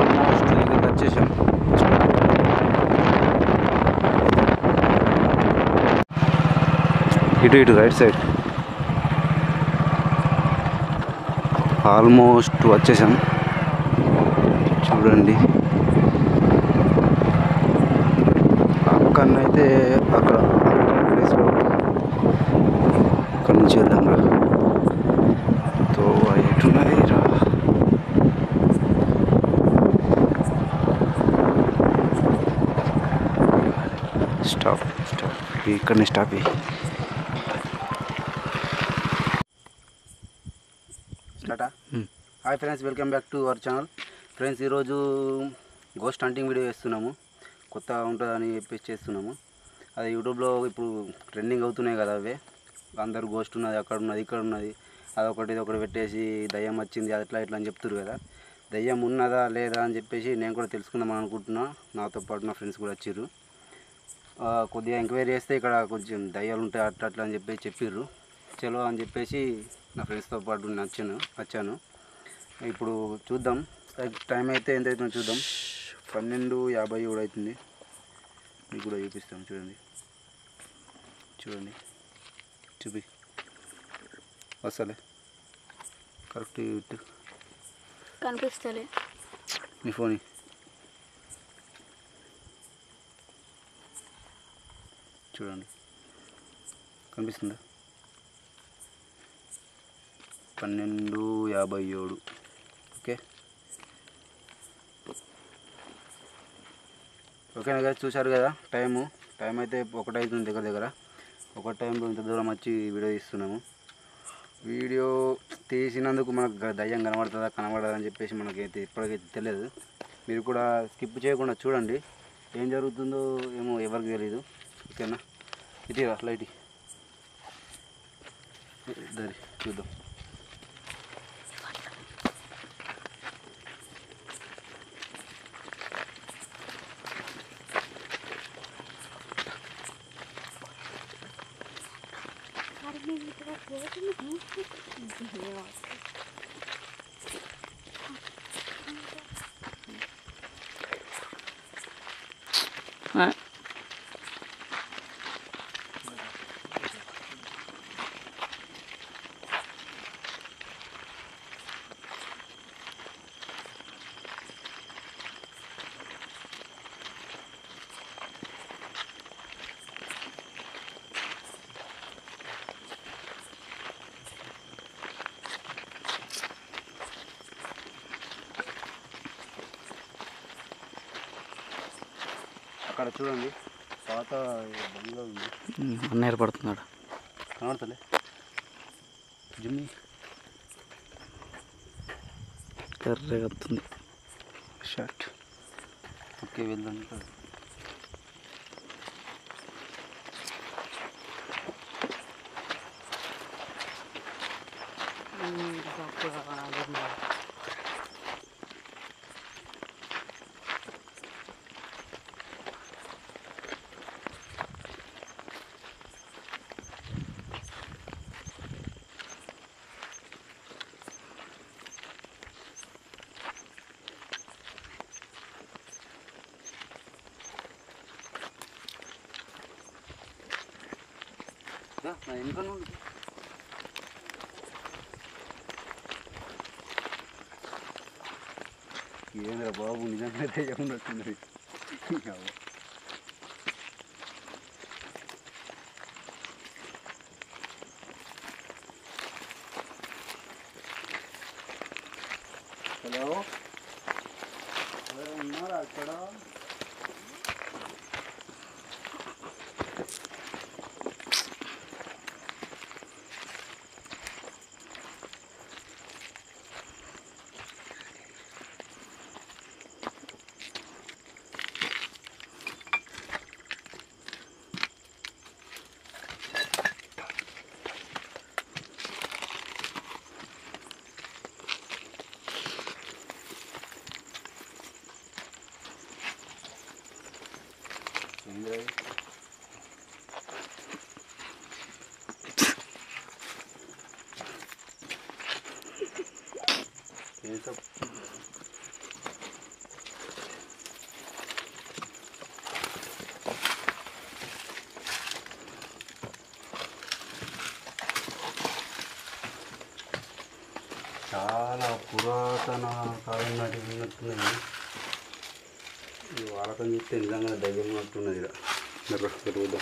Almost ఇక్కడికి వచ్చేసాం ఇటు ఇటు రైట్ సైడ్ ఆల్మోస్ట్ వచ్చేసాం చూడండి అక్కడనైతే అక్కడ ప్లేస్లో అక్కడ నుంచి వెళ్దాం రా తో ఎటున్నది రా స్టాప్ స్టాప్ ఇక్కడనే స్టాప్ ఇయ్యి. స్టార్టా Hmm. Hi friends welcome back to our channel friends ఈరోజు గోస్ట్ హంటింగ్ వీడియో చేస్తున్నాము కొత్త ఉంటుందని చెప్పేసి చేస్తున్నాము అది యూట్యూబ్లో ఇప్పుడు ట్రెండింగ్ అవుతున్నాయి కదా అవే అందరు గోస్ట్ ఉన్నది అక్కడ ఉన్నది ఇక్కడ ఉన్నది అదొకటి ఇదొకటి పెట్టేసి దయ్యం వచ్చింది అది ఎట్లా ఇట్లా అని చెప్తున్నారు కదా దయ్యం ఉన్నదా లేదా అని చెప్పేసి నేను కూడా తెలుసుకుందామని అనుకుంటున్నా నాతో పాటు నా ఫ్రెండ్స్ కూడా వచ్చిర్రు ఆ, కొద్దిగా ఎంక్వైరీ చేస్తే ఇక్కడ కొంచెం దయ్యాలు ఉంటాయి అట్లా అట్లా అని చెప్పేసి చెప్పిర్రు చలో అని చెప్పేసి నా ఫ్రెండ్స్తో పాటు నచ్చాను వచ్చాను ఇప్పుడు చూద్దాం టైం అయితే ఎంత అవుతుందో చూద్దాం పన్నెండు యాభై కూడా అవుతుంది మీకు కూడా చూపిస్తాను చూడండి చూడండి చూపి వస్తలే కరెక్ట్ ఇటు కనిపిస్తలే నీ ఫోన్ ఇ. చూడండి కనిపిస్తుందా పన్నెండు యాభై ఏడు ఓకే ఓకేనా కదా చూశారు కదా టైము టైం అయితే ఒకటి అవుతుంది దగ్గర దగ్గర ఒక టైంలో ఇంత దూరం వచ్చి వీడియో తీస్తున్నాము వీడియో తీసినందుకు మనకు గ- దయ్యం కనబడుతుందా కనబడదా అని చెప్పేసి మనకైతే ఇప్పటికైతే తెలియదు మీరు కూడా స్కిప్ చేయకుండా చూడండి ఏం జరుగుతుందో ఏమో ఎవరికి తెలియదు ఓకేనా ఇటు రా లైట్ దరి చూద్దాం అక్కడ చూడండి పాత బంగ్లా ఉంది అన్న ఏర్పడుతున్నాడు కనబడతలే జిమ్మి కర్రెగా వస్తుంది షర్ట్ ఓకే వెళ్దాం ఇక్కడ రా, నా వెనుక నుండి ఏంద్రా బాబు నిజంగా దయ్యం ఉన్నట్టుంది అవ్వ. హలో ఎవరైనా ఉన్నారా అక్కడ ఏంద్రా ఇది? ఏం తప్పు? చాలా పురాతన కాలం నాటి ఉన్నట్టున్నది ఈ వాడకం చూస్తే నిజంగా దయ్యం ఉన్నట్టున్నది ఇక్కడ పెరుగుదాం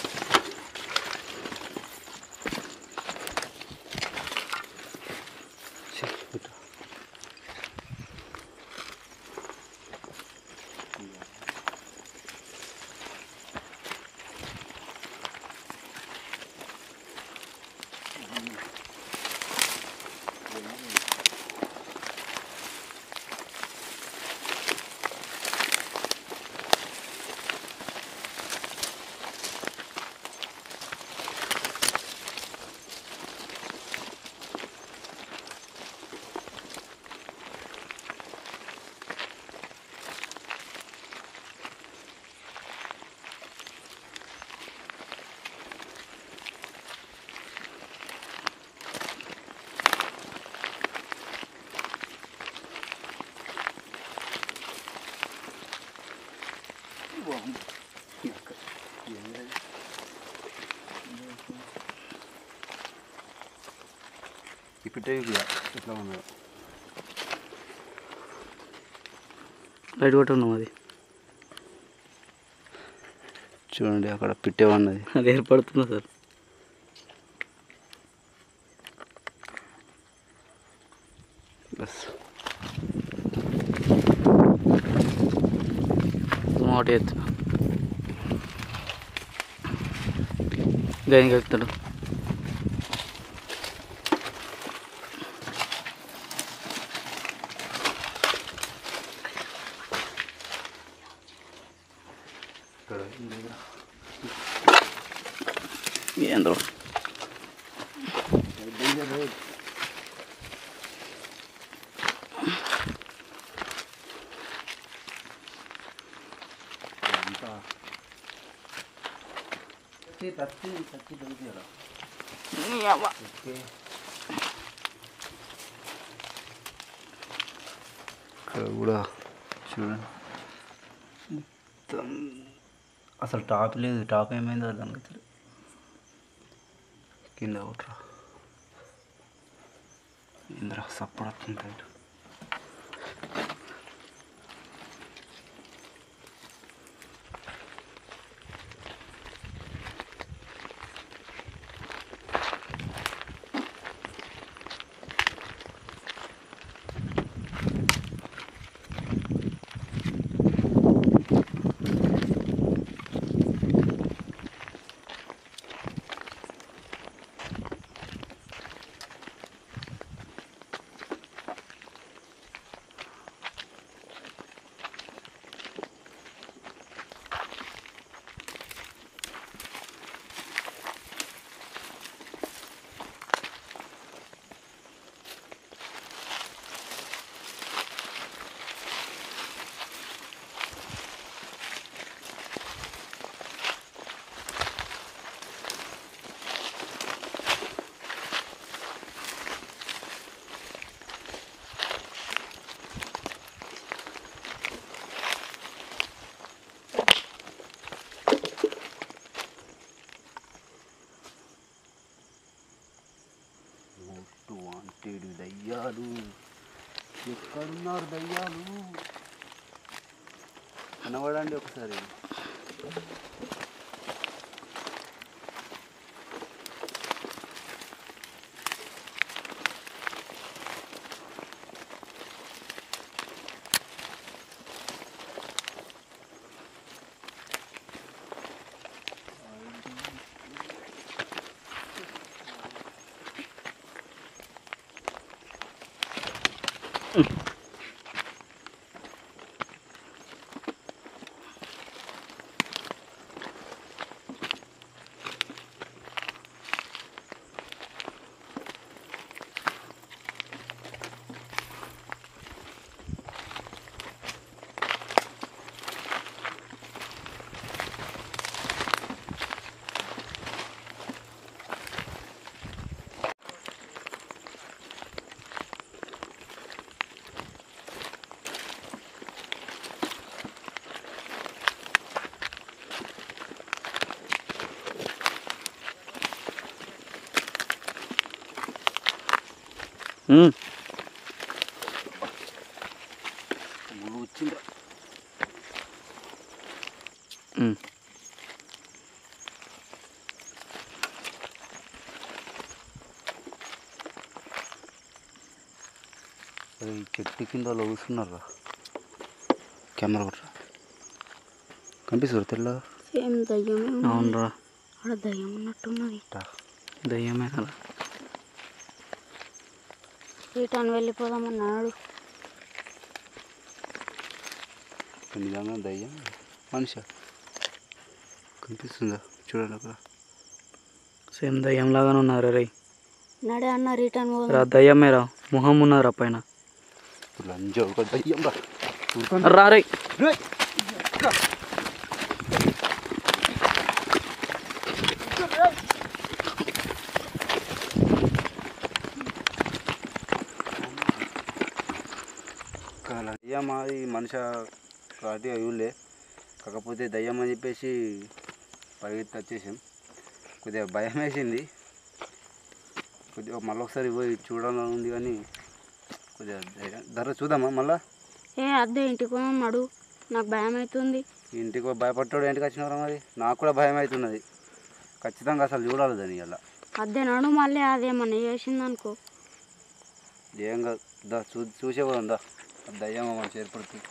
ఈ పిట్ట ఎట్లా ఉన్నదో లైట్ కొట్టి ఉన్నాం అది చూడండి అక్కడ పిట్టే ఉన్నది అది ఏర్పడుతుందా సార్ బస్ ఒకటి ఎత్తు దేనికి ఎక్కుతాడు ఇక్కడ ఏందో అంతా తచ్చి తచ్చి దొరికిరా ఓకే ఇక్కడ కూడా చూడండి మొత్తం అసలు టాప్ లేదు టాప్ ఏమైందో అర్థం అవుతుంది కింద ఒకట్రా ఇంద్ర సప్పుడు వస్తుంది ఇటు. మోస్ట్ వాంటెడ్ దయ్యాలు ఎక్కడున్నారు దయ్యాలు కనబడండి ఒకసారి ఉమ్. వచ్చిండ్రా ఉమ్. అరే, ఈ చెట్టు కింద వాళ్ళు కూర్చున్నారా కెమెరా కొట్టరా కనిపిస్తారు తెల్ల సేమ్ దయ్యమే ఉంది. అవునరా ఆడ దయ్యం ఉన్నట్టున్నది దయ్యమే కదా రిటర్న్ వెళ్ళిపోదామన్నాడు నిజంగా దయ్యం మనిషి కనిపిస్తుందా చూడండి అక్కడ సేమ్ దయ్యం లాగానే ఉన్నారు రే నడే అన్న రిటర్న్ రా పోదాం దయ్యమే రా మొహం ఉన్నారా పైన లంజ ఒక దయ్యం రా రా రే దయ్యం అది మనిషి కాటి అయ్యులే కాకపోతే దయ్యం అని చెప్పేసి పరిగెత్తి వచ్చేసాం కొద్దిగా భయం వేసింది కొద్దిగా మళ్ళీ ఒకసారి పోయి చూడాలని ఉంది కానీ కొద్దిగా ధైర్యం- ధర చూద్దామా మళ్ళా ఏ అద్దె ఇంటికి పోమన్నాడు నాకు భయం అవుతుంది ఇంటికి పోయి భయపడ్డాడు ఇంటికి వచ్చినవరా మరి నాకు కూడా భయం అవుతున్నది ఖచ్చితంగా అసలు చూడాలి దాన్ని ఇలా అద్దె నడు మళ్ళీ అదేమన్నా చేసింది అనుకో ఏం కాదు దా చూ చూసే పోదాం దా ఆ దయ్యం మనం చేర్పడుతుంది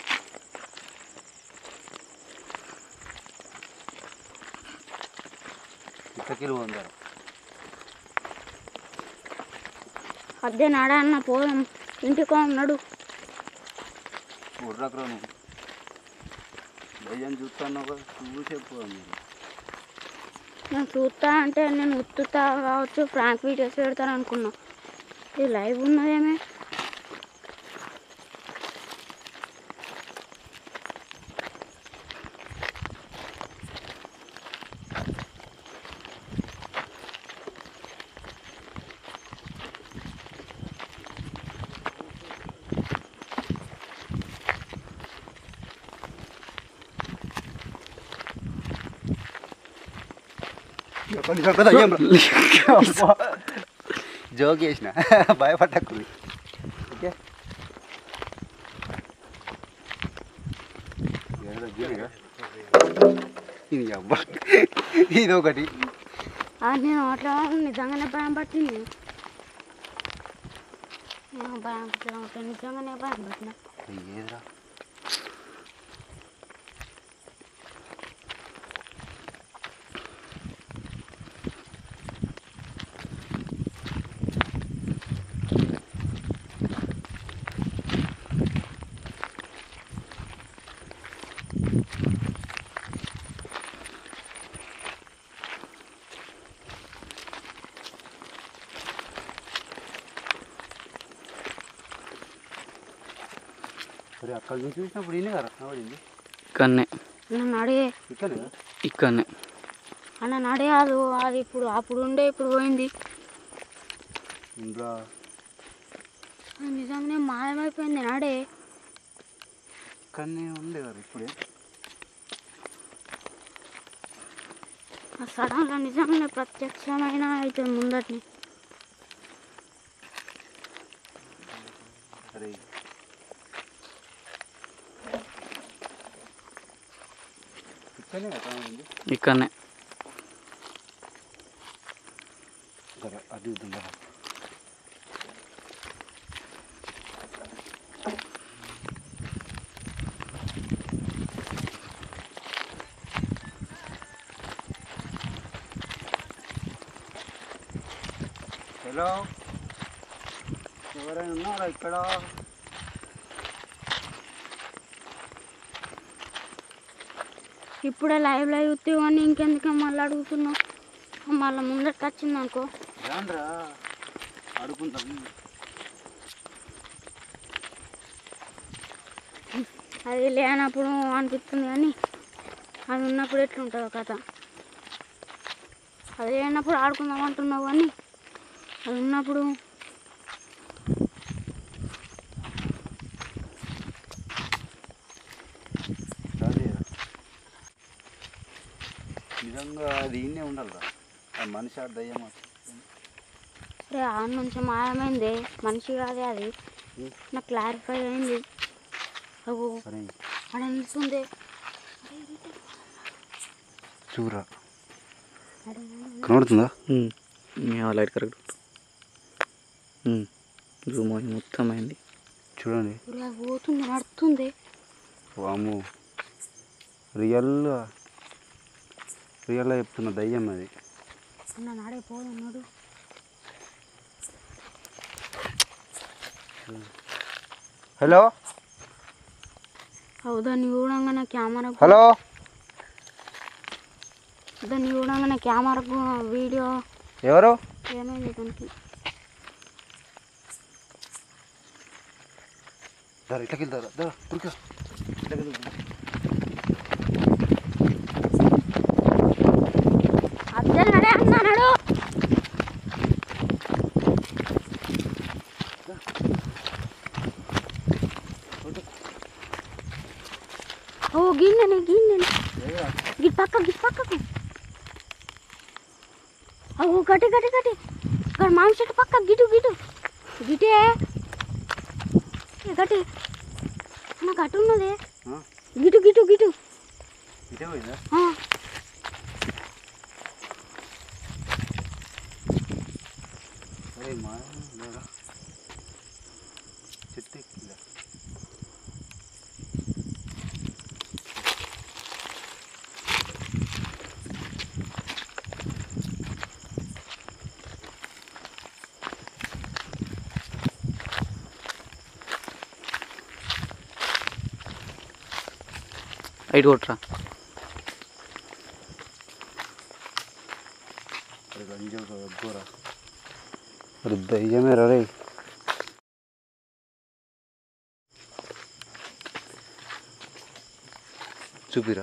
ఇక్కడికి పోందా అద్దె నాడా అన్న పోదాం ఇంటికి పోమన్నాడు ఉర్రకరా నువ్వు దయ్యం చూస్తాను చూసే పోదాం మీరు నేను చూస్తా అంటే నేను ఉత్తుతా కావచ్చు ఫ్రాంక్ వీడియోస్ పెడతాను అనుకున్నా ఇది లైవ్ ఉన్నదేమే జోక్ చేసిన భయపడకు ఓకే ఇది అబ్బా ఇది ఒకటి అది నేను అట్లా నిజంగానే భయం పట్టింది నేను భయం పట్టిన నిజంగానే భయం పట్టిన ఏదిరా సరే అక్కడ నుంచి చూసినప్పుడు ఈయన కదా కనబడింది ఇక్కడనే నన్ను అడిగే ఇక్కడ ఇక్కడనే అన్న నడే అది అది ఇప్పుడు అప్పుడు ఉండే ఇప్పుడు పోయింది ఇంట్లో అది నిజంగానే మాయమైపోయింది నాడే ఇక్కడనే ఉండే కదా ఇప్పుడే ఆ సడన్గా నిజంగానే ప్రత్యక్షమైన అయితే ముందటిని సరే ఇక్కడనే కదా కనబడింది ఇక్కడనే సరే అది ఉందా హలో ఎవరైనా ఉన్నారా ఇక్కడ ఇప్పుడే లైవ్ లైవ్ అని ఇంకెందుకు మళ్ళీ అడుగుతున్నావు మళ్ళీ ముందరికి వచ్చింది అనుకో రాండ్రా అడుగుంటాం అది లేనప్పుడు అనిపిస్తుంది కానీ అది ఉన్నప్పుడు ఎట్లుంటుందో కథ అది లేనప్పుడు ఆడుకుందాం అంటున్నావు కానీ అది ఉన్నప్పుడు అదేరా నిజంగా అది ఈయనే ఉండాలిరా ఆ మనిషి ఆ దయ్యం రే ఆ నుంచి మాయమైంది మనిషి కాదే అది నాకు క్లారిఫై అయింది అగో సరే అక్కడ నిల్చుంది చూరా కనబడుతుందా లైట్ కరెక్ట్ జూమ్ అయింది మొత్తం అయింది చూడండి ఊరు అది పోతుంది నడుస్తుంది వాము రియల్ రియల్గా చెప్తున్న దయ్యం అది అన్న నాడే పోదన్నాడు హలో అవు దాన్ని చూడంగానే కెమెరా హలో దాన్ని చూడంగానే కెమెరాకు వీడియో ఎవరు ఏమైంది దానికి దారా ఇట్లకి వెళ్తారా దారా ఉరికా ఇట్లకి వెళ్తా అద్దె నడే అన్నాడు ఓ గిన్నెని గిన్నెని గిట్ పక్క గిట్ పక్కకు ఓ గట్టి గట్టి గట్టి ఇక్కడ మామిడి చెట్టు పక్క గిటు గిటు గిటే ఏ గట్టి అన్న గట్టు ఉన్నది గిటు గిటు గిటు ఇదే పోయిందా ఆ. అరే మా లేదా చెట్టు ఎక్కిందా లైట్ కొట్టరా అరే గంజలు వద్దురా అరే దయ్యమే రే చూపిరా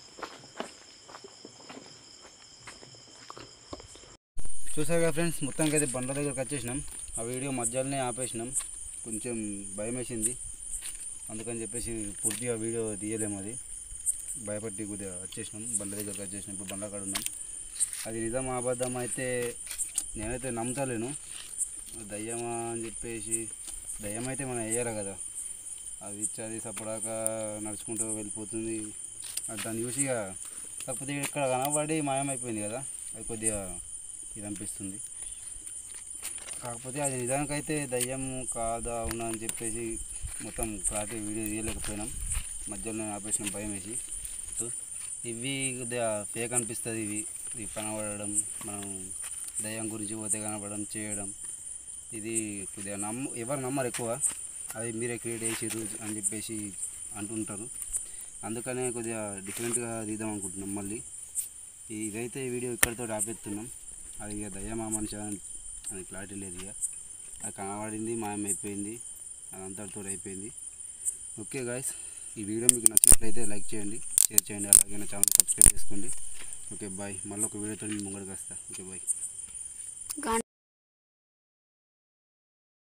చూసారు కదా ఫ్రెండ్స్ మొత్తానికి అయితే బండ్ల దగ్గరకు వచ్చేసినాం ఆ వీడియో మధ్యలోనే ఆపేసినాం కొంచెం భయం వేసింది అందుకని చెప్పేసి పూర్తిగా వీడియో తీయలేము అది భయపడి కొద్దిగా వచ్చేసినాం బండ్ల దగ్గరకు వచ్చేసినాం ఇప్పుడు బండ్ల కాడ ఉన్నాం అది నిజం అబద్ధం అయితే నేనైతే నమ్ముతలేను దయ్యమా అని చెప్పేసి దయ్యం అయితే మనం వేయాలి కదా అది ఇచ్చి అది సపడాక నడుచుకుంటూ వెళ్ళిపోతుంది అది దాన్ని చూసి ఇక కాకపోతే ఇక్కడ కనబడి మాయమైపోయింది కదా అది కొద్దిగా ఇది అనిపిస్తుంది కాకపోతే అది నిజానికైతే దయ్యం కాదా అవునా అని చెప్పేసి మొత్తం క్లారిటీ వీడియో తీయలేకపోయినాం మధ్యలో ఆపేసిన భయం వేసి సో ఇవి కొద్దిగా ఫేక్ అనిపిస్తుంది ఇవి ఇవి కనబడడం మనం దయ్యం గురించి పోతే కనబడడం చేయడం ఇది కొద్దిగా నమ్మ ఎవరు నమ్మరు ఎక్కువ అది మీరే క్రియేట్ చేసిర్రు అని చెప్పేసి అంటుంటారు అందుకనే కొద్దిగా డిఫరెంట్గా తీద్దాం అనుకుంటున్నాం మళ్ళీ ఇదైతే ఈ వీడియో ఇక్కడితో ఆపేస్తున్నాం అది ఇక దయ్యమా మనిషి అని అని క్లారిటీ లేదు ఇక అది కనబడింది మాయమైపోయింది అది అంతటితో అయిపోయింది ఓకే గాయస్ ఈ వీడియో మీకు నచ్చినట్లయితే లైక్ చేయండి షేర్ చేయండి అలాగే నా ఛానల్ సబ్స్క్రైబ్ చేసుకోండి ఓకే బాయ్ మళ్ళీ ఒక వీడియోతో మీ ముంగడికి వస్తా ఓకే బాయ్ గంట